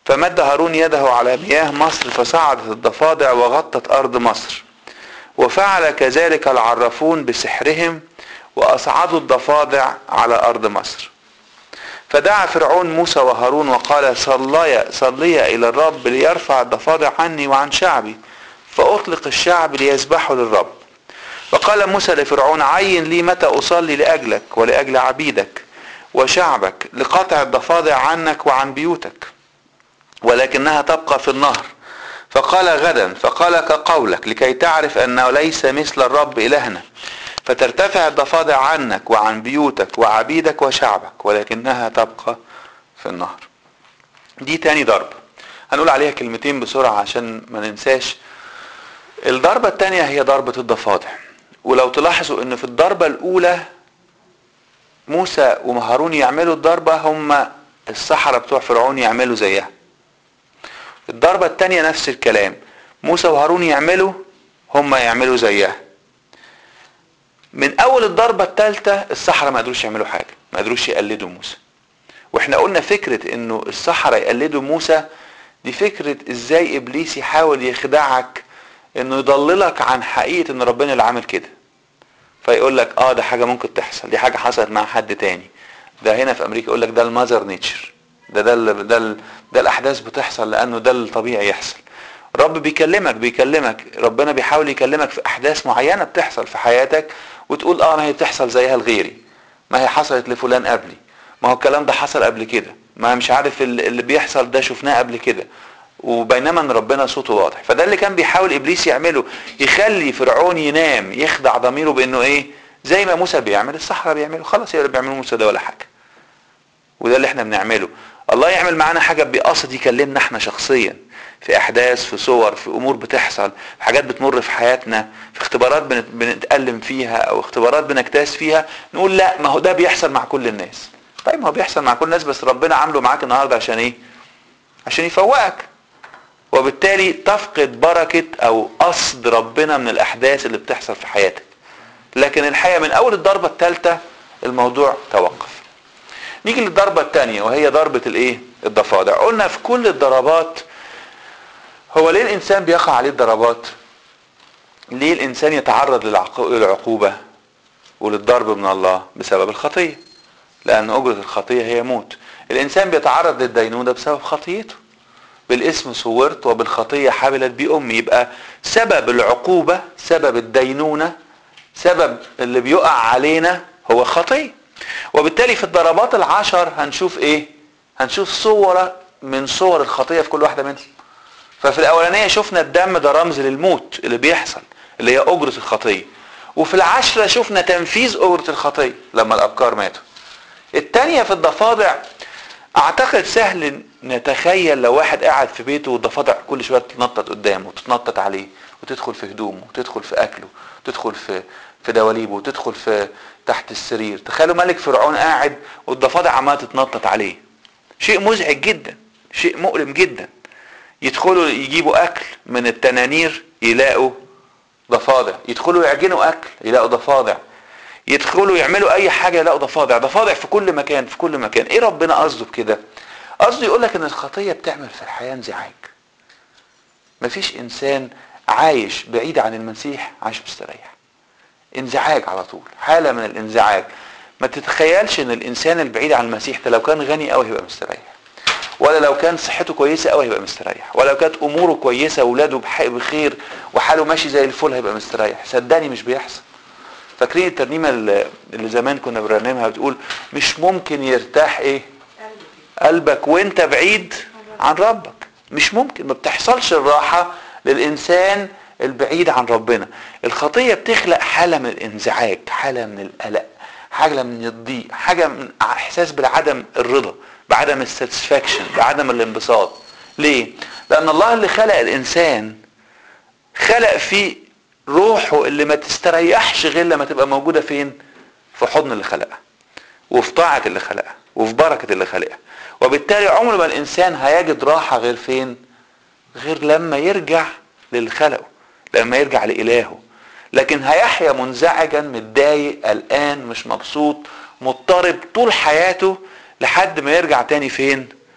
فمد هارون يده على مياه مصر فصعدت الضفادع وغطت أرض مصر وفعل كذلك العرافون بسحرهم وأصعدوا الضفادع على أرض مصر فدعا فرعون موسى وهارون وقال صليا صليا إلى الرب ليرفع الضفادع عني وعن شعبي فأطلق الشعب ليسبحوا للرب وقال موسى لفرعون عين لي متى أصلي لأجلك ولأجل عبيدك وشعبك لقطع الضفادع عنك وعن بيوتك ولكنها تبقى في النهر فقال غدا فقال كقولك لكي تعرف أنه ليس مثل الرب إلهنا فترتفع الضفادع عنك وعن بيوتك وعبيدك وشعبك ولكنها تبقى في النهر دي تاني ضربة هنقول عليها كلمتين بسرعة عشان ما ننساش الضربة التانية هي ضربة الضفادع ولو تلاحظوا ان في الضربة الاولى موسى وهارون يعملوا الضربة هم السحرة بتوع فرعون يعملوا زيها الضربة التانية نفس الكلام موسى وهارون يعملوا هم يعملوا زيها من اول الضربة الثالثة السحرة ما قدروش يعملوا حاجة ما قدروش يقلدوا موسى واحنا قلنا فكرة انه السحرة يقلدوا موسى دي فكرة ازاي ابليس يحاول يخدعك انه يضللك عن حقيقة ان ربنا اللي عامل كده فيقول لك اه ده حاجة ممكن تحصل دي حاجة حصلت مع حد تاني ده هنا في امريكا يقول لك ده المذر نيتشر ده ده ال ده, ال ده الاحداث بتحصل لانه ده الطبيعي يحصل رب بيكلمك بيكلمك ربنا بيحاول يكلمك في احداث معينه بتحصل في حياتك وتقول اه ما هي بتحصل زيها لغيري ما هي حصلت لفلان قبلي ما هو الكلام ده حصل قبل كده ما مش عارف اللي بيحصل ده شفناه قبل كده وبينما ان ربنا صوته واضح فده اللي كان بيحاول ابليس يعمله يخلي فرعون ينام يخدع ضميره بانه ايه زي ما موسى بيعمل الصحراء بيعملوا خلاص اللي بيعملوا موسى ده ولا حاجه وده اللي احنا بنعمله الله يعمل معانا حاجه بقصد يكلمنا احنا شخصيا في احداث في صور في امور بتحصل في حاجات بتمر في حياتنا في اختبارات بنتألم فيها او اختبارات بنجتاز فيها نقول لا ما هو ده بيحصل مع كل الناس طيب ما هو بيحصل مع كل الناس بس ربنا عامله معاك النهارده عشان ايه عشان يفوقك وبالتالي تفقد بركة او قصد ربنا من الاحداث اللي بتحصل في حياتك لكن الحقيقة من اول الضربة الثالثة الموضوع توقف نيجي للضربة الثانية وهي ضربة الايه الضفادع قلنا في كل الضربات هو ليه الانسان بيقع عليه الضربات ليه الانسان يتعرض للعقوبة وللضرب من الله بسبب الخطية لان اجرة الخطية هي موت الانسان بيتعرض للدينونة بسبب خطيته بالاسم صورت وبالخطية حبلت بي امي يبقى سبب العقوبة سبب الدينونة سبب اللي بيقع علينا هو خطية وبالتالي في الضربات العشر هنشوف ايه هنشوف صورة من صور الخطية في كل واحدة منهم ففي الاولانية شفنا الدم ده رمز للموت اللي بيحصل اللي هي اجرة الخطية وفي العشرة شفنا تنفيذ اجرة الخطية لما الابكار ماتوا التانية في الضفادع اعتقد سهل نتخيل لو واحد قاعد في بيته والضفادع كل شويه تتنطط قدامه وتتنطط عليه وتدخل في هدومه وتدخل في اكله وتدخل في في دواليبه وتدخل في تحت السرير تخيلوا ملك فرعون قاعد والضفادع عماله تتنطط عليه شيء مزعج جدا شيء مؤلم جدا يدخلوا يجيبوا اكل من التنانير يلاقوا ضفادع يدخلوا يعجنوا اكل يلاقوا ضفادع يدخلوا يعملوا اي حاجه يلاقوا ضفادع ضفادع في كل مكان في كل مكان ايه ربنا قصده بكده قصده يقول لك ان الخطيه بتعمل في الحياه انزعاج مفيش انسان عايش بعيد عن المسيح عايش مستريح انزعاج على طول حاله من الانزعاج ما تتخيلش ان الانسان البعيد عن المسيح ده لو كان غني قوي هيبقى مستريح ولا لو كان صحته كويسه قوي هيبقى مستريح ولا لو كانت اموره كويسه واولاده بخير وحاله ماشي زي الفل هيبقى مستريح صدقني مش بيحصل فاكرين الترنيمه اللي زمان كنا بنرنمها بتقول مش ممكن يرتاح ايه قلبك وانت بعيد عن ربك مش ممكن ما بتحصلش الراحه للانسان البعيد عن ربنا الخطيه بتخلق حاله من الانزعاج حاله من القلق حاجه من الضيق حاجه من احساس بعدم الرضا بعدم الساتسفاكشن بعدم الانبساط ليه لان الله اللي خلق الانسان خلق فيه روحه اللي ما تستريحش غير لما تبقى موجودة فين في حضن اللي خلقها وفي طاعة اللي خلقها وفي بركة اللي خلقها وبالتالي عمر ما الانسان هيجد راحة غير فين غير لما يرجع للي خلقه لما يرجع لإلهه لكن هيحيا منزعجا متضايق قلقان مش مبسوط مضطرب طول حياته لحد ما يرجع تاني فين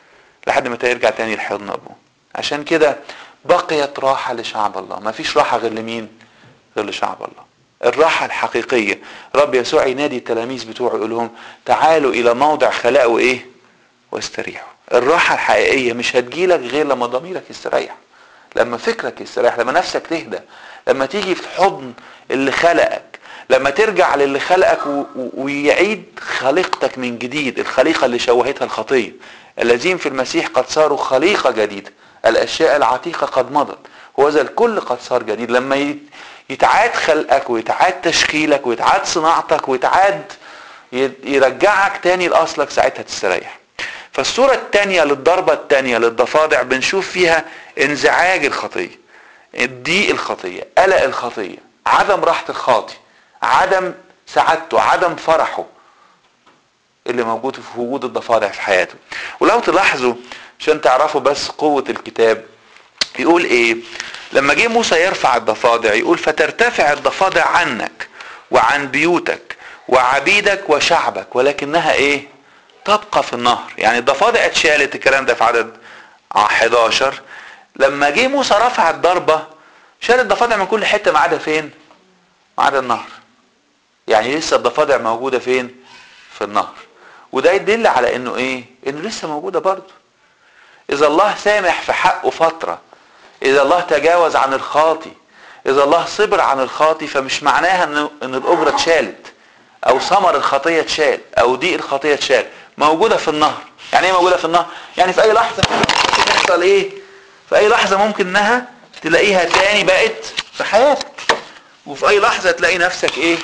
لحد متى يرجع تاني لحضن ابوه عشان كده بقيت راحة لشعب الله ما فيش راحة غير لمين غير لشعب الله الراحة الحقيقية رب يسوع ينادي التلاميذ بتوعه يقول لهم تعالوا إلى موضع خلقوا إيه واستريحوا الراحة الحقيقية مش هتجيلك غير لما ضميرك يستريح لما فكرك يستريح لما نفسك تهدى لما تيجي في حضن اللي خلقك لما ترجع للي خلقك و- و- ويعيد خليقتك من جديد الخليقة اللي شوهتها الخطية الذين في المسيح قد صاروا خليقة جديدة الأشياء العتيقة قد مضت وذا الكل قد صار جديد لما يت- يتعاد خلقك ويتعاد تشكيلك ويتعاد صناعتك ويتعاد ي- يرجعك تاني لأصلك ساعتها تستريح فالصورة التانية للضربة التانية للضفادع بنشوف فيها انزعاج الخطية ضيق الخطية قلق الخطية عدم راحة الخاطي عدم سعادته عدم فرحه اللي موجود في وجود الضفادع في حياته ولو تلاحظوا عشان تعرفوا بس قوة الكتاب يقول ايه لما جه موسى يرفع الضفادع يقول فترتفع الضفادع عنك وعن بيوتك وعبيدك وشعبك ولكنها ايه تبقى في النهر يعني الضفادع اتشالت الكلام ده في عدد 11 لما جه موسى رفع الضربة شال الضفادع من كل حتة ما عدا فين ما عدا النهر يعني لسه الضفادع موجودة فين في النهر وده يدل على انه ايه انه لسه موجودة برضه اذا الله سامح في حقه فترة اذا الله تجاوز عن الخاطي اذا الله صبر عن الخاطي فمش معناها ان ان الاجرة اتشالت او ثمر الخطية اتشال او ضيق الخطية اتشال موجودة في النهر يعني ايه موجودة في النهر يعني في اي لحظة ممكن يحصل ايه في اي لحظة ممكن انها تلاقيها تاني بقت في حياتك وفي اي لحظة تلاقي نفسك ايه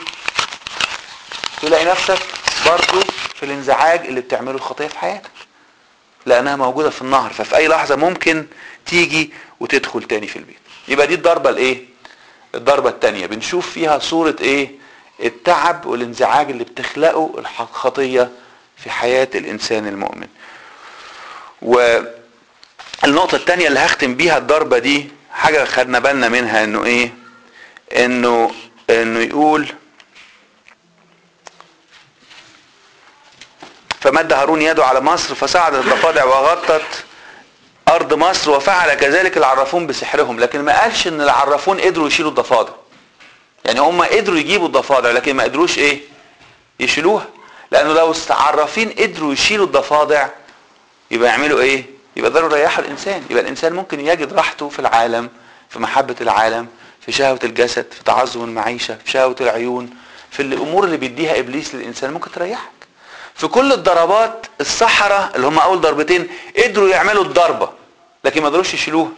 تلاقي نفسك برضو في الانزعاج اللي بتعمله الخطية في حياتك لانها موجودة في النهر ففي اي لحظة ممكن تيجي وتدخل تاني في البيت يبقى دي الضربة الايه الضربة التانية بنشوف فيها صورة ايه التعب والانزعاج اللي بتخلقه الخطية في حياة الانسان المؤمن والنقطة التانية اللي هختم بيها الضربة دي حاجة خدنا بالنا منها انه ايه انه انه يقول فمد هارون يده على مصر فصعدت الضفادع وغطت ارض مصر وفعل كذلك العرافون بسحرهم لكن ما قالش ان العرافون قدروا يشيلوا الضفادع يعني هم قدروا يجيبوا الضفادع لكن ما قدروش ايه يشيلوها لانه لو العرافين قدروا يشيلوا الضفادع يبقى يعملوا ايه يبقى يقدروا يريحوا الانسان يبقى الانسان ممكن يجد راحته في العالم في محبة العالم في شهوة الجسد في تعظم المعيشة في شهوة العيون في الامور اللي بيديها ابليس للانسان ممكن تريحك في كل الضربات السحرة اللي هم اول ضربتين قدروا يعملوا الضربة لكن ما قدروش يشيلوها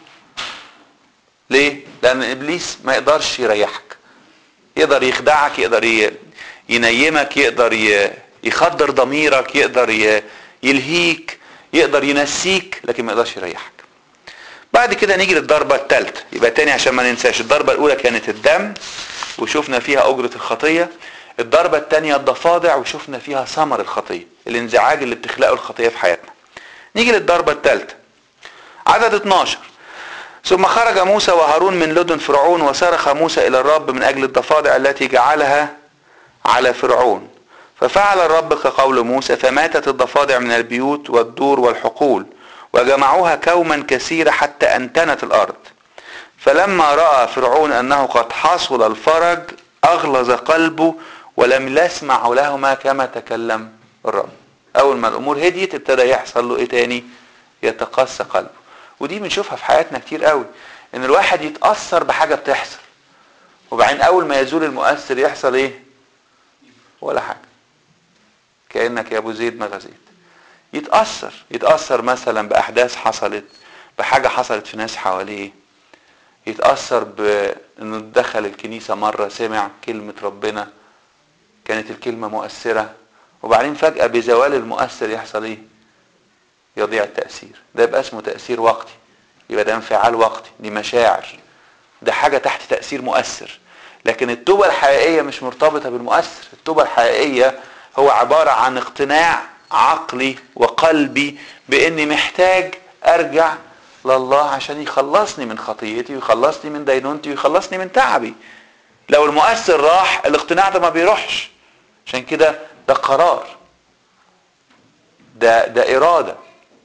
ليه لان ابليس ما يقدرش يريحك يقدر يخدعك يقدر ي- ينيمك يقدر ي- يخدر ضميرك يقدر ي- يلهيك يقدر ينسيك لكن ما يقدرش يريحك بعد كده نيجي للضربة الثالثة يبقى تاني عشان ما ننساش الضربة الأولى كانت الدم وشفنا فيها أجرة الخطية الضربة الثانية الضفادع وشفنا فيها ثمر الخطية الانزعاج اللي بتخلقه الخطية في حياتنا نيجي للضربة الثالثة عدد 12 ثم خرج موسى وهارون من لدن فرعون وصرخ موسى إلى الرب من أجل الضفادع التي جعلها على فرعون ففعل الرب كقول موسى فماتت الضفادع من البيوت والدور والحقول وجمعوها كوما كثيرة حتى أنتنت الأرض فلما رأى فرعون أنه قد حصل الفرج أغلظ قلبه ولم يسمع لهما كما تكلم الرب أول ما الأمور هديت ابتدى يحصل له إيه تاني يتقسى قلبه ودي بنشوفها في حياتنا كتير قوي إن الواحد يتأثر بحاجة بتحصل وبعدين أول ما يزول المؤثر يحصل إيه ولا حاجة كأنك يا أبو زيد ما غزيت يتأثر يتأثر مثلا بأحداث حصلت بحاجة حصلت في ناس حواليه يتأثر بأنه دخل الكنيسة مرة سمع كلمة ربنا كانت الكلمة مؤثرة وبعدين فجأة بزوال المؤثر يحصل ايه يضيع التأثير ده يبقى اسمه تأثير وقتي يبقى ده انفعال وقتي دي مشاعر ده حاجة تحت تأثير مؤثر لكن التوبة الحقيقية مش مرتبطة بالمؤثر التوبة الحقيقية هو عبارة عن اقتناع عقلي وقلبي باني محتاج ارجع لله عشان يخلصني من خطيتي ويخلصني من دينونتي ويخلصني من تعبي لو المؤثر راح الاقتناع ده ما بيروحش عشان كده ده قرار ده ده إرادة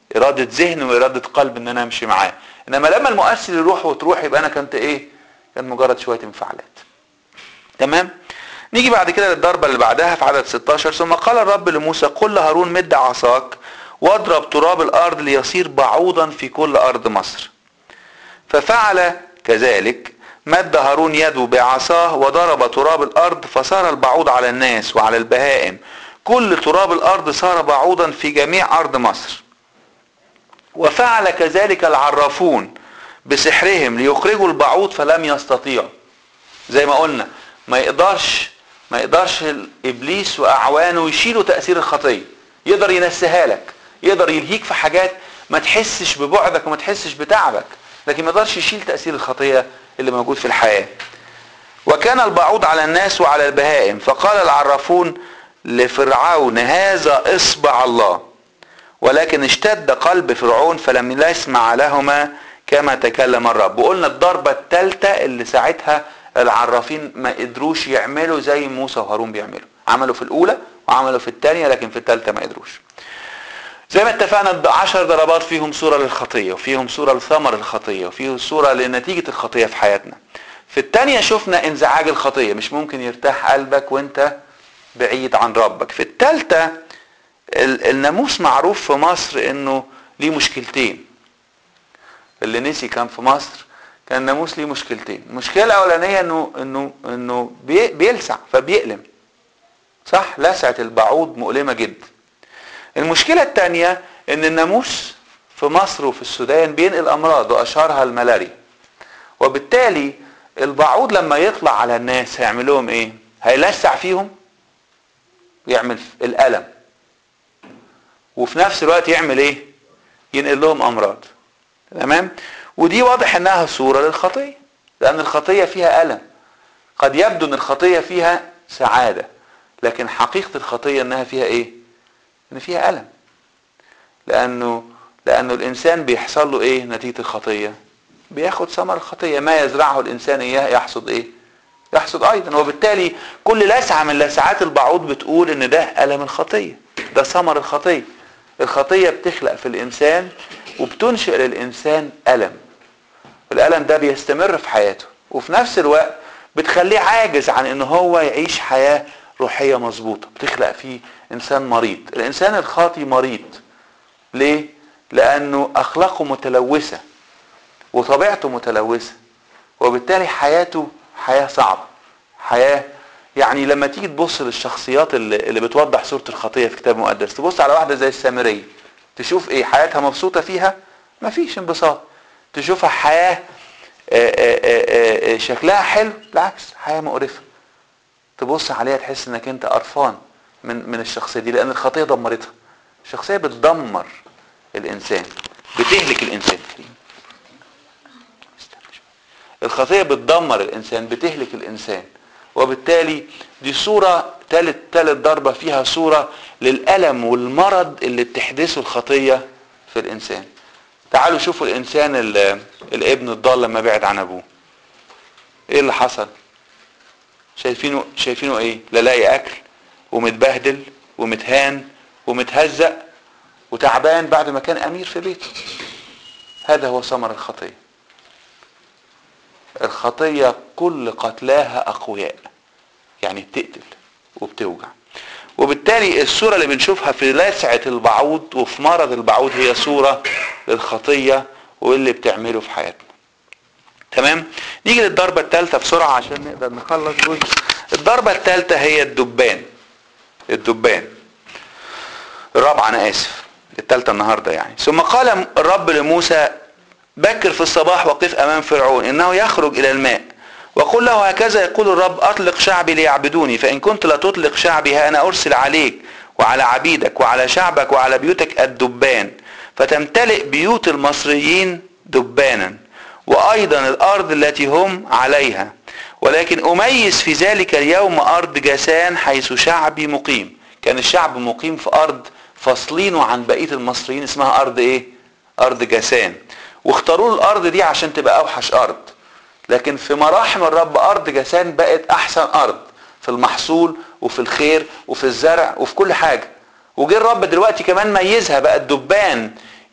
اراده ذهن واراده قلب ان انا امشي معاه انما لما المؤثر يروح وتروح يبقى انا كنت ايه كان مجرد شويه انفعالات تمام نيجي بعد كده للضربة اللي بعدها في عدد 16 ثم قال الرب لموسى قل لهارون مد عصاك واضرب تراب الارض ليصير بعوضا في كل ارض مصر ففعل كذلك مد هارون يده بعصاه وضرب تراب الارض فصار البعوض على الناس وعلى البهائم كل تراب الارض صار بعوضا في جميع ارض مصر وفعل كذلك العرافون بسحرهم ليخرجوا البعوض فلم يستطيعوا زي ما قلنا ما يقدرش ما يقدرش ابليس واعوانه يشيلوا تاثير الخطيه يقدر ينسيها لك يقدر يلهيك في حاجات ما تحسش ببعدك وما تحسش بتعبك لكن ما يقدرش يشيل تاثير الخطيه اللي موجود في الحياه وكان البعوض على الناس وعلى البهائم فقال العرافون لفرعون هذا اصبع الله ولكن اشتد قلب فرعون فلم يسمع لهما كما تكلم الرب وقلنا الضربة الثالثة اللي ساعتها العرافين ما قدروش يعملوا زي موسى وهارون بيعملوا عملوا في الاولى وعملوا في الثانية لكن في الثالثة ما قدروش زي ما اتفقنا عشر ضربات فيهم صورة للخطية وفيهم صورة لثمر الخطية وفيهم صورة لنتيجة الخطية في حياتنا في الثانية شفنا انزعاج الخطية مش ممكن يرتاح قلبك وانت بعيد عن ربك في الثالثة الناموس معروف في مصر انه ليه مشكلتين اللي نسي كان في مصر كان الناموس ليه مشكلتين المشكله الاولانيه انه انه انه بيلسع فبيألم صح لسعه البعوض مؤلمه جدا المشكله الثانيه ان الناموس في مصر وفي السودان بينقل امراض واشهرها الملاريا وبالتالي البعوض لما يطلع على الناس هيعمل لهم ايه هيلسع فيهم ويعمل الالم وفي نفس الوقت يعمل ايه ينقل لهم امراض تمام ودي واضح انها صورة للخطية لان الخطية فيها الم قد يبدو ان الخطية فيها سعادة لكن حقيقة الخطية انها فيها ايه ان فيها الم لانه لانه الانسان بيحصل له ايه نتيجة الخطية بياخد ثمر الخطية ما يزرعه الانسان اياه يحصد ايه يحصد ايضا وبالتالي كل لسعة من لسعات البعوض بتقول ان ده الم الخطية ده ثمر الخطية الخطية بتخلق في الانسان وبتنشئ للانسان الم الالم ده بيستمر في حياته وفي نفس الوقت بتخليه عاجز عن ان هو يعيش حياة روحية مظبوطة بتخلق فيه انسان مريض الانسان الخاطي مريض ليه لانه اخلاقه متلوثة وطبيعته متلوثة وبالتالي حياته حياة صعبة حياة يعني لما تيجي تبص للشخصيات اللي, اللي بتوضح صورة الخطية في الكتاب المقدس تبص على واحدة زي السامرية تشوف ايه حياتها مبسوطة فيها مفيش انبساط تشوفها حياة آآ آآ شكلها حلو بالعكس حياة مقرفة تبص عليها تحس انك انت قرفان من من الشخصية دي لان الخطية دمرتها الشخصية بتدمر الانسان بتهلك الانسان الخطية بتدمر الانسان بتهلك الانسان وبالتالي دي صورة تالت تالت ضربة فيها صورة للألم والمرض اللي بتحدثه الخطية في الإنسان تعالوا شوفوا الإنسان الابن الضال لما بعد عن أبوه إيه اللي حصل شايفينه شايفينه إيه لا لاقي أكل ومتبهدل ومتهان ومتهزق وتعبان بعد ما كان أمير في بيته هذا هو ثمر الخطية الخطية كل قتلاها أقوياء يعني بتقتل وبتوجع وبالتالي الصورة اللي بنشوفها في لسعة البعوض وفي مرض البعوض هي صورة للخطية واللي بتعمله في حياتنا تمام نيجي للضربة الثالثة بسرعة عشان نقدر نخلص جزء الضربة الثالثة هي الدبان الدبان الرابعة أنا آسف الثالثة النهاردة يعني ثم قال الرب لموسى بكر في الصباح وقف أمام فرعون إنه يخرج إلى الماء وقل له هكذا يقول الرب أطلق شعبي ليعبدوني فإن كنت لا تطلق شعبي ها أنا أرسل عليك وعلى عبيدك وعلى شعبك وعلى بيوتك الدبان فتمتلئ بيوت المصريين دبانا وأيضا الأرض التي هم عليها ولكن أميز في ذلك اليوم أرض جسان حيث شعبي مقيم كان الشعب مقيم في أرض فاصلينه عن بقية المصريين اسمها أرض إيه؟ أرض جسان واختاروا الأرض دي عشان تبقى أوحش أرض لكن في مراحم الرب ارض جسان بقت احسن ارض في المحصول وفي الخير وفي الزرع وفي كل حاجه وجه الرب دلوقتي كمان ميزها بقى الدبان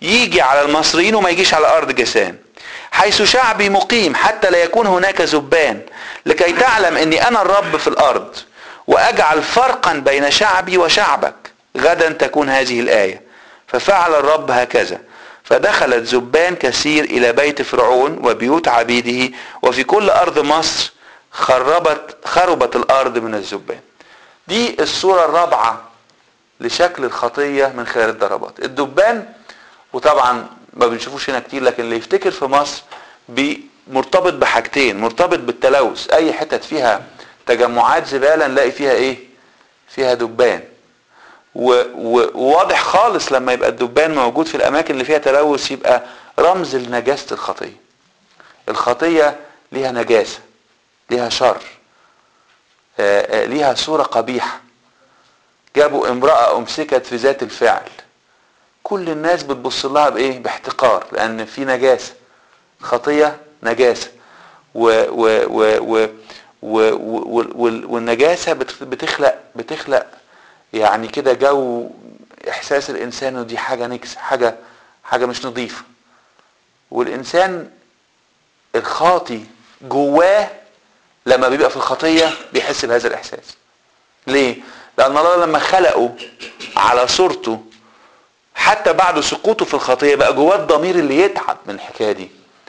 يجي على المصريين وما يجيش على ارض جسان حيث شعبي مقيم حتى لا يكون هناك زبان لكي تعلم اني انا الرب في الارض واجعل فرقا بين شعبي وشعبك غدا تكون هذه الايه ففعل الرب هكذا فدخلت زبان كثير الى بيت فرعون وبيوت عبيده وفي كل ارض مصر خربت خربت الارض من الزبان دي الصورة الرابعة لشكل الخطية من خلال الضربات الدبان وطبعا ما بنشوفوش هنا كتير لكن اللي يفتكر في مصر مرتبط بحاجتين مرتبط بالتلوث اي حتت فيها تجمعات زبالة نلاقي فيها ايه فيها دبان وواضح خالص لما يبقى الدبان موجود في الاماكن اللي فيها تلوث يبقى رمز لنجاسة الخطية الخطية ليها نجاسة ليها شر آه، آه، ليها صورة قبيحة جابوا امرأة امسكت في ذات الفعل كل الناس بتبص لها بايه باحتقار لان في نجاسة خطية نجاسة و و و و و و والنجاسة بتخلق بتخلق يعني كده جو احساس الانسان ودي حاجة نكس حاجة حاجة مش نظيفة والانسان الخاطي جواه لما بيبقى في الخطية بيحس بهذا الإحساس ليه؟ لأن الله لما خلقه على صورته حتى بعد سقوطه في الخطية بقى جواه الضمير اللي يتعب من الحكاية دي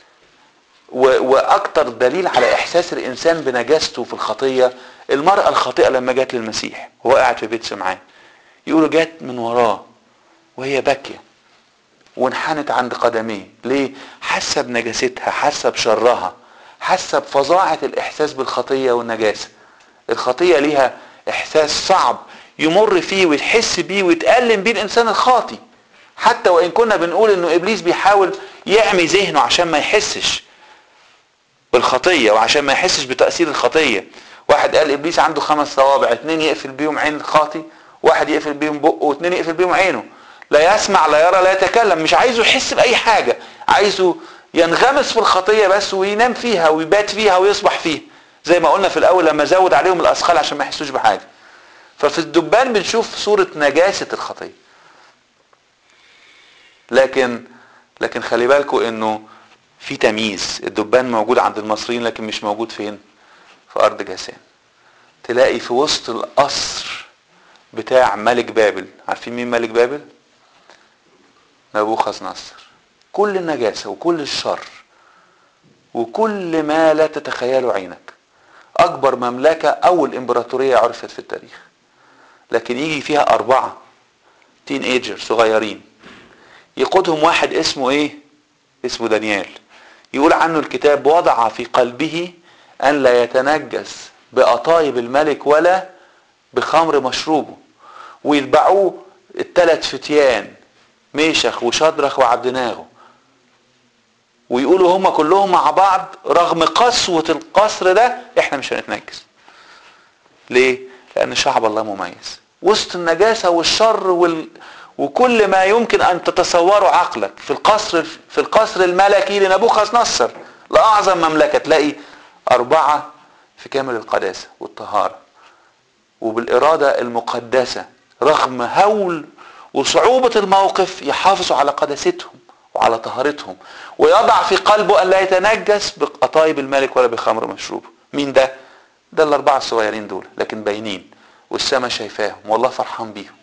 وأكتر دليل على إحساس الإنسان بنجاسته في الخطية المرأة الخاطئة لما جت للمسيح وهو قاعد في بيت سمعان يقولوا جت من وراه وهي باكية وانحنت عند قدميه ليه؟ حاسة بنجاستها حاسة بشرها حاسه بفظاعه الاحساس بالخطيه والنجاسه الخطيه ليها احساس صعب يمر فيه ويحس بيه ويتألم بيه الانسان الخاطي حتى وان كنا بنقول انه ابليس بيحاول يعمي ذهنه عشان ما يحسش بالخطيه وعشان ما يحسش بتاثير الخطيه واحد قال ابليس عنده خمس صوابع اتنين يقفل بيهم عين الخاطي واحد يقفل بيهم بقه واتنين يقفل بيهم عينه لا يسمع لا يرى لا يتكلم مش عايزه يحس باي حاجه عايزه ينغمس في الخطية بس وينام فيها ويبات فيها ويصبح فيها زي ما قلنا في الاول لما زود عليهم الاثقال عشان ما يحسوش بحاجة ففي الدبان بنشوف صورة نجاسة الخطية لكن لكن خلي بالكم انه في تمييز الدبان موجود عند المصريين لكن مش موجود فين في ارض جاسان تلاقي في وسط القصر بتاع ملك بابل عارفين مين ملك بابل نبوخذ نصر كل النجاسة وكل الشر وكل ما لا تتخيله عينك أكبر مملكة أو الإمبراطورية عرفت في التاريخ لكن يجي فيها أربعة تين ايجر صغيرين يقودهم واحد اسمه ايه اسمه دانيال يقول عنه الكتاب وضع في قلبه أن لا يتنجس بأطايب الملك ولا بخمر مشروبه ويتبعوه الثلاث فتيان ميشخ وشدرخ وعبدناغو ويقولوا هم كلهم مع بعض رغم قسوة القصر ده احنا مش هنتنجس ليه لان شعب الله مميز وسط النجاسة والشر وال... وكل ما يمكن ان تتصوره عقلك في القصر في القصر الملكي لنبوخذ نصر لاعظم مملكة تلاقي اربعة في كامل القداسة والطهارة وبالارادة المقدسة رغم هول وصعوبة الموقف يحافظوا على قداستهم وعلى طهارتهم ويضع في قلبه ان لا يتنجس بقطايب الملك ولا بخمر مشروب مين ده ده الاربعه الصغيرين دول لكن باينين والسماء شايفاهم والله فرحان بيهم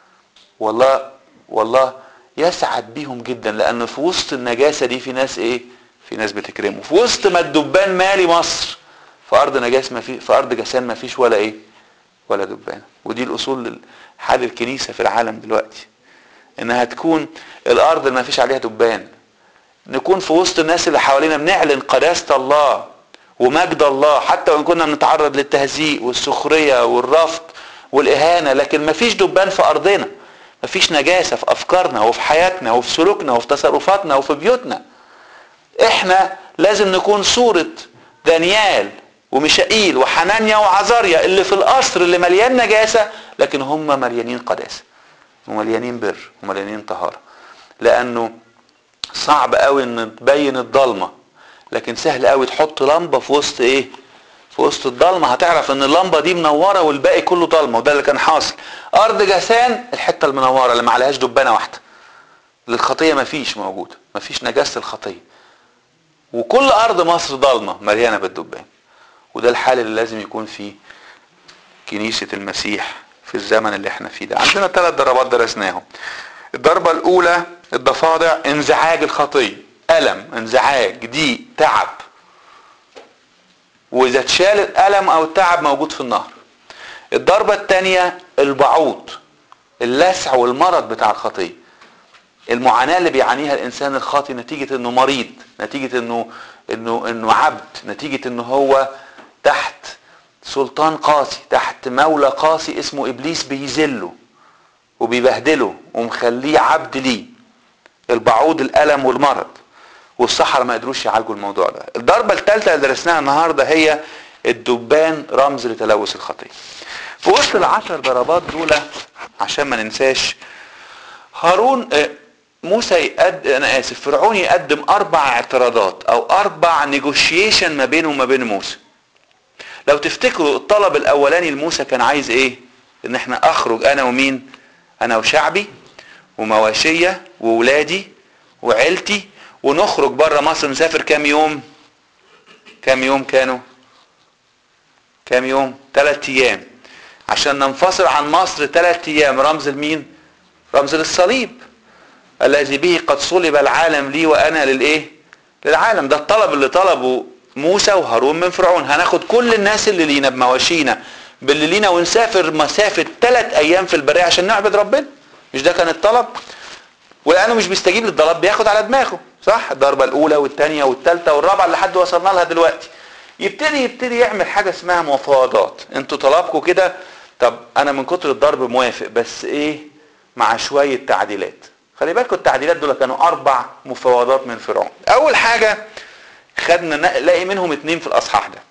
والله والله يسعد بيهم جدا لان في وسط النجاسه دي في ناس ايه في ناس بتكرمه في وسط ما الدبان مالي مصر في ارض نجاس ما في في ارض جسان ما فيش ولا ايه ولا دبان ودي الاصول حال الكنيسه في العالم دلوقتي انها تكون الارض اللي ما فيش عليها دبان نكون في وسط الناس اللي حوالينا بنعلن قداسة الله ومجد الله حتى وان كنا بنتعرض للتهزيء والسخرية والرفض والاهانة لكن ما فيش دبان في ارضنا ما فيش نجاسة في افكارنا وفي حياتنا وفي سلوكنا وفي تصرفاتنا وفي بيوتنا احنا لازم نكون صورة دانيال وميشائيل وحنانيا وعزاريا اللي في القصر اللي مليان نجاسة لكن هم مليانين قداسة ومليانين بر ومليانين طهارة لانه صعب قوي ان تبين الضلمه لكن سهل قوي تحط لمبه في وسط ايه في وسط الضلمه هتعرف ان اللمبه دي منوره والباقي كله ضلمه وده اللي كان حاصل ارض جسان الحته المنوره اللي ما عليهاش دبانه واحده للخطيه مفيش موجوده مفيش نجاسه الخطيه وكل ارض مصر ضلمه مليانه بالدبان وده الحال اللي لازم يكون فيه كنيسه المسيح في الزمن اللي احنا فيه ده عندنا ثلاث ضربات درسناهم الضربه الاولى الضفادع انزعاج الخطيه الم انزعاج ضيق تعب واذا اتشال الالم او التعب موجود في النهر الضربه الثانيه البعوض اللسع والمرض بتاع الخطيه المعاناه اللي بيعانيها الانسان الخاطي نتيجه انه مريض نتيجه انه انه انه عبد نتيجه انه هو تحت سلطان قاسي تحت مولى قاسي اسمه ابليس بيذله وبيبهدله ومخليه عبد ليه البعوض الالم والمرض والصحراء ما قدروش يعالجوا الموضوع ده الضربه الثالثه اللي درسناها النهارده هي الدبان رمز لتلوث الخطيه في وسط العشر ضربات دول عشان ما ننساش هارون موسى يقد انا اسف فرعون يقدم اربع اعتراضات او اربع نيجوشيشن ما بينه وما بين موسى لو تفتكروا الطلب الاولاني لموسى كان عايز ايه ان احنا اخرج انا ومين انا وشعبي ومواشية وولادي وعيلتي ونخرج بره مصر نسافر كام يوم كام يوم كانوا كام يوم ثلاث ايام عشان ننفصل عن مصر ثلاث ايام رمز لمين رمز للصليب الذي به قد صلب العالم لي وانا للايه للعالم ده الطلب اللي طلبه موسى وهارون من فرعون هناخد كل الناس اللي لينا بمواشينا باللي لينا ونسافر مسافة ثلاث ايام في البرية عشان نعبد ربنا مش ده كان الطلب ولانه مش بيستجيب للطلب بياخد على دماغه صح الضربة الاولى والثانية والثالثة والرابعة لحد وصلنا لها دلوقتي يبتدي يبتدي يعمل حاجة اسمها مفاوضات انتوا طلبكم كده طب انا من كتر الضرب موافق بس ايه مع شوية تعديلات خلي بالكم التعديلات دول كانوا اربع مفاوضات من فرعون اول حاجة خدنا نلاقي منهم اتنين في الاصحاح ده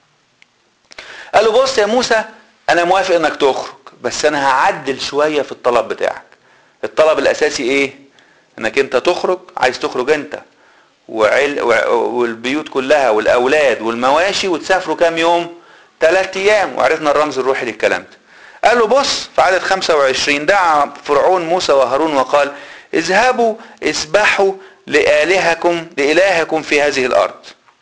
قالوا بص يا موسى انا موافق انك تخرج بس انا هعدل شوية في الطلب بتاعك الطلب الاساسي ايه انك انت تخرج عايز تخرج انت وعل والبيوت كلها والاولاد والمواشي وتسافروا كام يوم ثلاث ايام وعرفنا الرمز الروحي للكلام ده قال له بص في عدد 25 دعا فرعون موسى وهارون وقال اذهبوا اسبحوا لآلهكم لإلهكم في هذه الأرض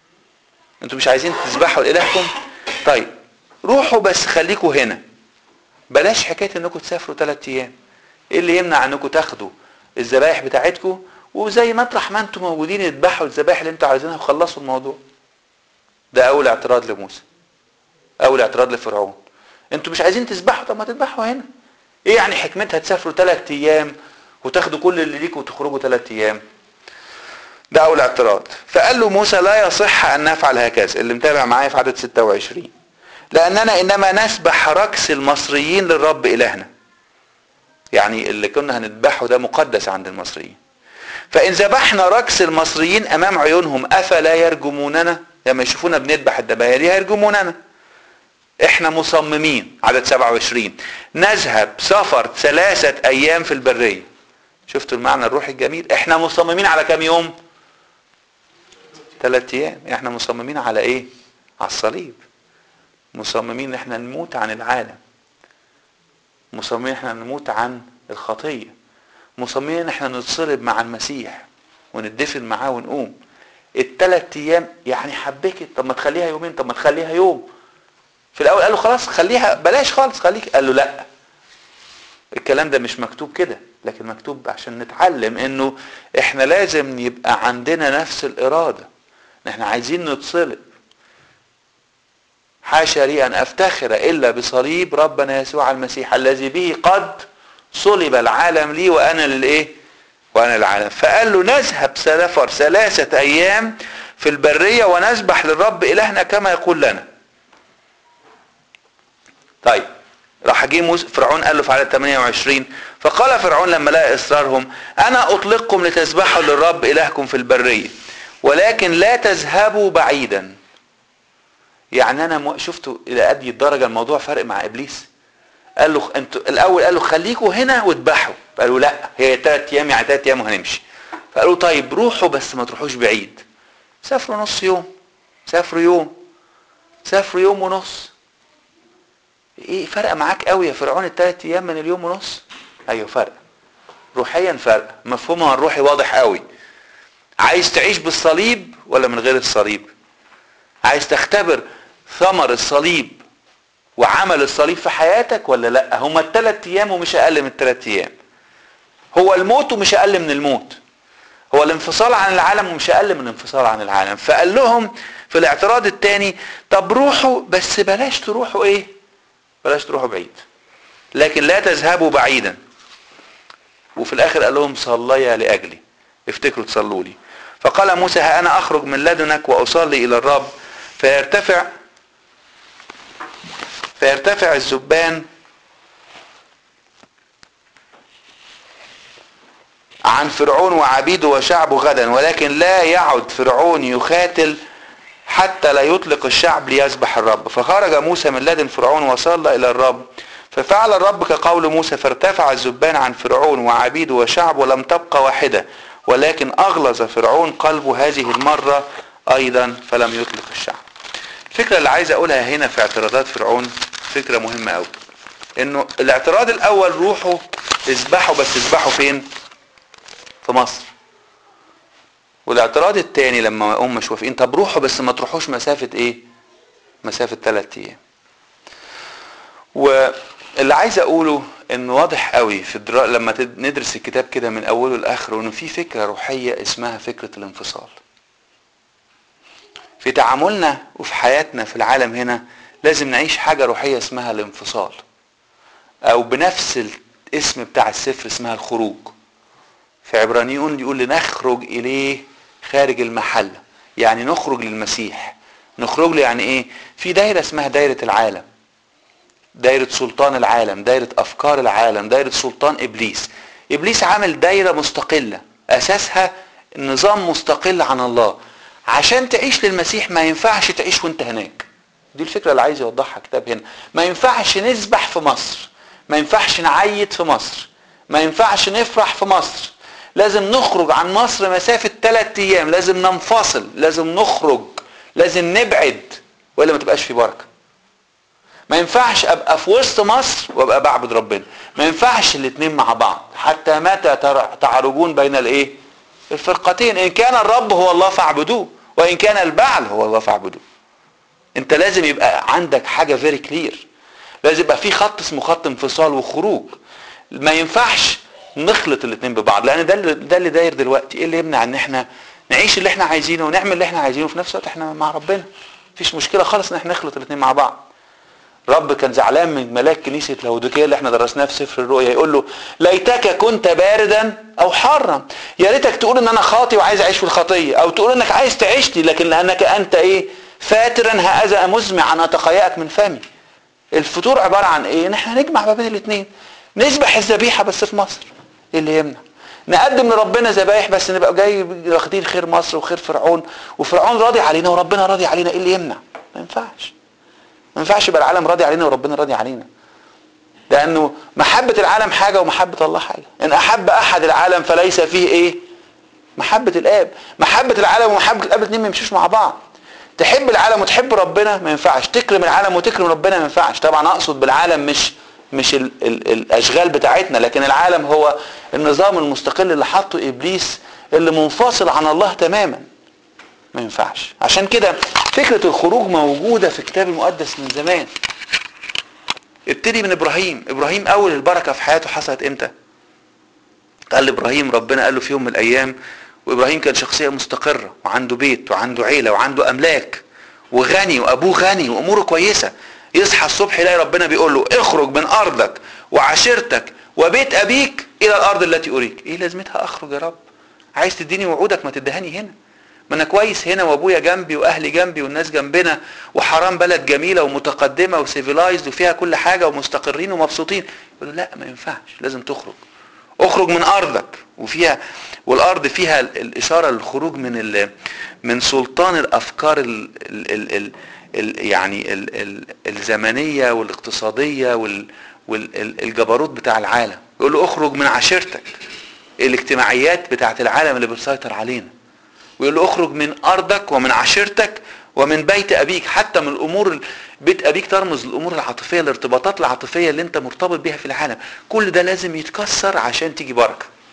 انتوا مش عايزين تسبحوا لإلهكم طيب روحوا بس خليكوا هنا بلاش حكاية انكم تسافروا ثلاث ايام ايه اللي يمنع انكم تاخدوا الذبايح بتاعتكم وزي مطرح ما انتم موجودين اذبحوا الذبائح اللي انتوا عايزينها وخلصوا الموضوع ده اول اعتراض لموسى اول اعتراض لفرعون انتوا مش عايزين تسبحوا طب ما تذبحوا هنا ايه يعني حكمتها تسافروا ثلاث ايام وتاخدوا كل اللي ليكوا وتخرجوا ثلاث ايام ده اول اعتراض فقال له موسى لا يصح ان نفعل هكذا اللي متابع معايا في عدد 26 لاننا انما نسبح ركس المصريين للرب الهنا يعني اللي كنا هنذبحه ده مقدس عند المصريين فان ذبحنا ركس المصريين امام عيونهم افلا يرجموننا لما يشوفونا بنذبح الذبايح دي هيرجموننا احنا مصممين عدد 27 نذهب سفر ثلاثة ايام في البرية شفتوا المعنى الروحي الجميل احنا مصممين على كام يوم ثلاث ايام احنا مصممين على ايه على الصليب مصممين ان احنا نموت عن العالم مصممين ان احنا نموت عن الخطية مصممين ان احنا نتصلب مع المسيح وندفن معاه ونقوم الثلاث ايام يعني حبكت طب ما تخليها يومين طب ما تخليها يوم في الاول قال له خلاص خليها بلاش خالص خليك قال له لا الكلام ده مش مكتوب كده لكن مكتوب عشان نتعلم انه احنا لازم يبقى عندنا نفس الاراده ان احنا عايزين نتصلب حاشا لي ان افتخر الا بصليب ربنا يسوع المسيح الذي به قد صلب العالم لي وانا للايه وانا العالم فقال له نذهب سفر ثلاثه ايام في البريه ونسبح للرب الهنا كما يقول لنا طيب راح جه فرعون قال له في عدد 28 فقال فرعون لما لقى اصرارهم انا اطلقكم لتسبحوا للرب الهكم في البريه ولكن لا تذهبوا بعيدا يعني انا شفتوا الى ادي الدرجه الموضوع فرق مع ابليس قال له انتوا الاول قال له خليكوا هنا واذبحوا قالوا لا هي ثلاث ايام يعني ثلاث ايام وهنمشي فقالوا طيب روحوا بس ما تروحوش بعيد سافروا نص يوم سافروا يوم سافروا يوم ونص ايه فرق معاك قوي يا فرعون الثلاث ايام من اليوم ونص ايوه فرق روحيا فرق مفهومها الروحي واضح قوي عايز تعيش بالصليب ولا من غير الصليب عايز تختبر ثمر الصليب وعمل الصليب في حياتك ولا لا هما الثلاث ايام ومش اقل من الثلاث ايام هو الموت ومش اقل من الموت هو الانفصال عن العالم ومش اقل من الانفصال عن العالم فقال لهم في الاعتراض الثاني طب روحوا بس بلاش تروحوا ايه بلاش تروحوا بعيد لكن لا تذهبوا بعيدا وفي الاخر قال لهم صليا لاجلي افتكروا تصلوا لي فقال موسى ها انا اخرج من لدنك واصلي الى الرب فيرتفع فيرتفع الزبان عن فرعون وعبيده وشعبه غدا ولكن لا يعد فرعون يخاتل حتى لا يطلق الشعب ليذبح الرب فخرج موسى من لدن فرعون وصلى الى الرب ففعل الرب كقول موسى فارتفع الزبان عن فرعون وعبيده وشعبه ولم تبقى واحده ولكن اغلظ فرعون قلبه هذه المره ايضا فلم يطلق الشعب الفكره اللي عايز اقولها هنا في اعتراضات فرعون فكره مهمه قوي انه الاعتراض الاول روحوا اذبحوا بس اذبحوا فين في مصر والاعتراض الثاني لما هم مش وافقين طب روحوا بس ما تروحوش مسافه ايه مسافه ثلاث ايام واللي عايز اقوله ان واضح قوي في الدرا... لما ندرس الكتاب كده من اوله لاخره انه في فكره روحيه اسمها فكره الانفصال في تعاملنا وفي حياتنا في العالم هنا لازم نعيش حاجه روحيه اسمها الانفصال او بنفس الاسم بتاع السفر اسمها الخروج في عبرانيون يقول لنخرج اليه خارج المحله يعني نخرج للمسيح نخرج له يعني ايه في دايره اسمها دايره العالم دايرة سلطان العالم دايرة أفكار العالم دايرة سلطان إبليس إبليس عامل دايرة مستقلة أساسها نظام مستقل عن الله عشان تعيش للمسيح ما ينفعش تعيش وانت هناك دي الفكرة اللي عايز يوضحها كتاب هنا ما ينفعش نسبح في مصر ما ينفعش نعيد في مصر ما ينفعش نفرح في مصر لازم نخرج عن مصر مسافة ثلاثة أيام لازم ننفصل لازم نخرج لازم نبعد ولا ما تبقاش في بركه ما ينفعش ابقى في وسط مصر وابقى بعبد ربنا ما ينفعش الاثنين مع بعض حتى متى تعرجون بين الايه الفرقتين ان كان الرب هو الله فاعبدوه وان كان البعل هو الله فاعبدوه انت لازم يبقى عندك حاجه فيري كلير لازم يبقى في خط اسمه خط انفصال وخروج ما ينفعش نخلط الاثنين ببعض لان ده اللي ده اللي داير دلوقتي ايه اللي يمنع ان احنا نعيش اللي احنا عايزينه ونعمل اللي احنا عايزينه وفي نفس الوقت احنا مع ربنا مفيش مشكله خالص ان احنا نخلط الاثنين مع بعض رب كان زعلان من ملاك كنيسة لاوديكية اللي احنا درسناه في سفر الرؤيا يقول له ليتك كنت باردا او حارا يا ريتك تقول ان انا خاطي وعايز اعيش في الخطية او تقول انك عايز تعيش لي لكن لانك انت ايه فاترا هذا مزمع ان اتقيأك من فمي الفطور عبارة عن ايه ان احنا نجمع ما بين الاثنين نذبح الذبيحة بس في مصر ايه اللي يمنع نقدم لربنا ذبايح بس نبقى جاي واخدين خير مصر وخير فرعون وفرعون راضي علينا وربنا راضي علينا ايه اللي يمنع ما ينفعش ما ينفعش يبقى العالم راضي علينا وربنا راضي علينا لانه محبة العالم حاجة ومحبة الله حاجة ان احب احد العالم فليس فيه ايه محبة الاب محبة العالم ومحبة الاب الاثنين ما يمشوش مع بعض تحب العالم وتحب ربنا ما ينفعش تكرم العالم وتكرم ربنا ما ينفعش طبعا اقصد بالعالم مش مش ال ال الاشغال بتاعتنا لكن العالم هو النظام المستقل اللي حطه ابليس اللي منفصل عن الله تماما ما ينفعش عشان كده فكرة الخروج موجودة في الكتاب المقدس من زمان ابتدي من ابراهيم ابراهيم اول البركة في حياته حصلت امتى قال لابراهيم ربنا قال له في يوم من الايام وابراهيم كان شخصية مستقرة وعنده بيت وعنده عيلة وعنده املاك وغني وابوه غني واموره كويسة يصحى الصبح يلاقي ربنا بيقول له اخرج من ارضك وعشيرتك وبيت ابيك الى الارض التي اريك ايه لازمتها اخرج يا رب عايز تديني وعودك ما تدهني هنا ما انا كويس هنا وابويا جنبي واهلي جنبي والناس جنبنا وحرام بلد جميله ومتقدمه وسيفيلايزد وفيها كل حاجه ومستقرين ومبسوطين يقول لا ما ينفعش لازم تخرج اخرج من ارضك وفيها والارض فيها الاشاره للخروج من ال من سلطان الافكار ال ال ال ال يعني ال ال الزمنيه والاقتصاديه وال والجبروت بتاع العالم يقول له اخرج من عشيرتك الاجتماعيات بتاعت العالم اللي بتسيطر علينا ويقول له اخرج من ارضك ومن عشيرتك ومن بيت ابيك حتى من الامور بيت ابيك ترمز للامور العاطفيه الارتباطات العاطفيه اللي انت مرتبط بيها في العالم كل ده لازم يتكسر عشان تيجي بركه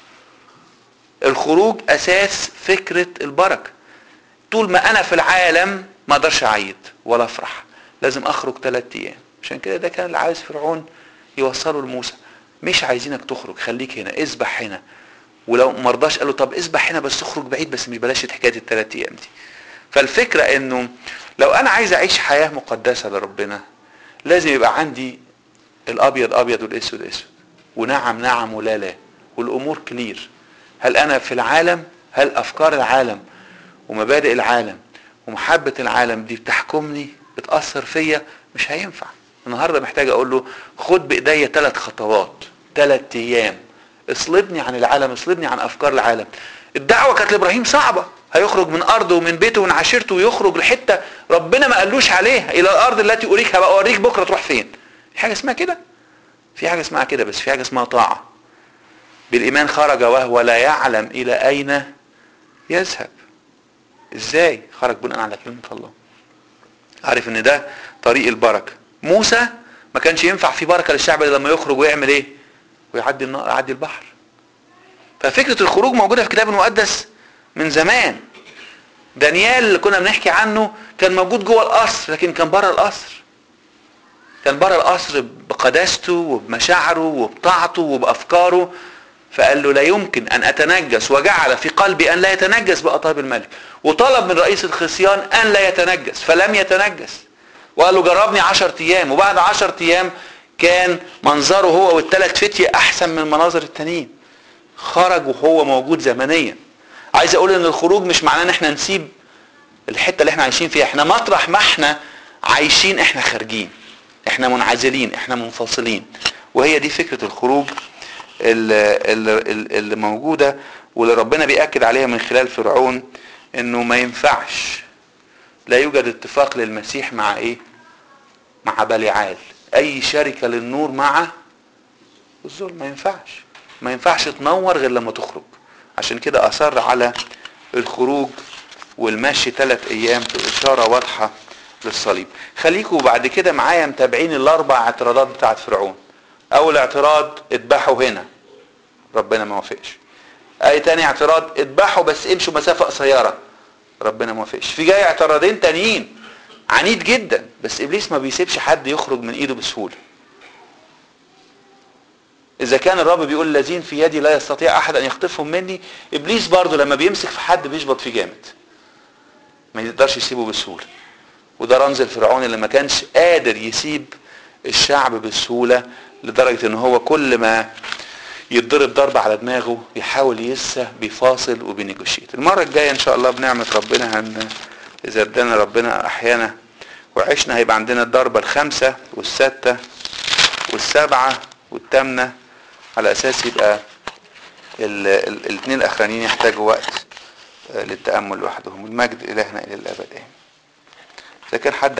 الخروج اساس فكرة البركة طول ما انا في العالم ما اقدرش اعيد ولا افرح لازم اخرج ثلاث ايام عشان كده ده كان اللي عايز فرعون يوصله لموسى مش عايزينك تخرج خليك هنا اذبح هنا ولو ما رضاش قال له طب اذبح هنا بس اخرج بعيد بس مش بلاش حكايه الثلاث ايام دي فالفكره انه لو انا عايز اعيش حياه مقدسه لربنا لازم يبقى عندي الابيض ابيض والاسود اسود ونعم نعم ولا لا والامور كلير هل انا في العالم هل افكار العالم ومبادئ العالم ومحبه العالم دي بتحكمني بتاثر فيا مش هينفع النهارده محتاج اقول له خد بايديا ثلاث خطوات ثلاث ايام اصلبني عن العالم اصلبني عن افكار العالم الدعوه كانت لابراهيم صعبه هيخرج من ارضه ومن بيته ومن عشيرته ويخرج لحته ربنا ما قالوش عليها الى الارض التي اريك هبقى اوريك بكره تروح فين في حاجه اسمها كده في حاجه اسمها كده بس في حاجه اسمها طاعه بالايمان خرج وهو لا يعلم الى اين يذهب ازاي خرج بناء على كلمه الله عارف ان ده طريق البركه موسى ما كانش ينفع في بركه للشعب الا لما يخرج ويعمل ايه ويعدي النهر يعدي البحر ففكره الخروج موجوده في الكتاب المقدس من زمان دانيال اللي كنا بنحكي عنه كان موجود جوه القصر لكن كان بره القصر كان بره القصر بقداسته وبمشاعره وبطاعته وبافكاره فقال له لا يمكن ان اتنجس وجعل في قلبي ان لا يتنجس باطاب الملك وطلب من رئيس الخصيان ان لا يتنجس فلم يتنجس وقال له جربني عشر ايام وبعد عشر ايام كان منظره هو والثلاث فتية احسن من المناظر التانيين خرج وهو موجود زمنيا عايز اقول ان الخروج مش معناه ان احنا نسيب الحته اللي احنا عايشين فيها احنا مطرح ما احنا عايشين احنا خارجين احنا منعزلين احنا منفصلين وهي دي فكره الخروج اللي, اللي, اللي موجوده واللي ربنا بياكد عليها من خلال فرعون انه ما ينفعش لا يوجد اتفاق للمسيح مع ايه مع بليعال اي شركه للنور مع الظلم ما ينفعش ما ينفعش تنور غير لما تخرج عشان كده اصر على الخروج والمشي ثلاث ايام في اشاره واضحه للصليب خليكوا بعد كده معايا متابعين الاربع اعتراضات بتاعت فرعون اول اعتراض اذبحوا هنا ربنا ما وافقش اي تاني اعتراض اذبحوا بس امشوا مسافه قصيره ربنا ما وافقش في جاي اعتراضين تانيين عنيد جدا بس ابليس ما بيسيبش حد يخرج من ايده بسهوله اذا كان الرب بيقول الذين في يدي لا يستطيع احد ان يخطفهم مني ابليس برضه لما بيمسك في حد بيشبط فيه جامد ما يقدرش يسيبه بسهوله وده رمز الفرعون اللي ما كانش قادر يسيب الشعب بسهوله لدرجه ان هو كل ما يتضرب ضربة على دماغه يحاول يسه بيفاصل وبينيجوشيت المرة الجاية ان شاء الله بنعمة ربنا هن اذا ادانا ربنا احيانا وعشنا هيبقى عندنا الضربة الخامسة والستة والسبعة والثامنة على اساس يبقى الاثنين الاخرانيين يحتاجوا وقت للتأمل لوحدهم المجد الهنا الى الابد اذا كان حد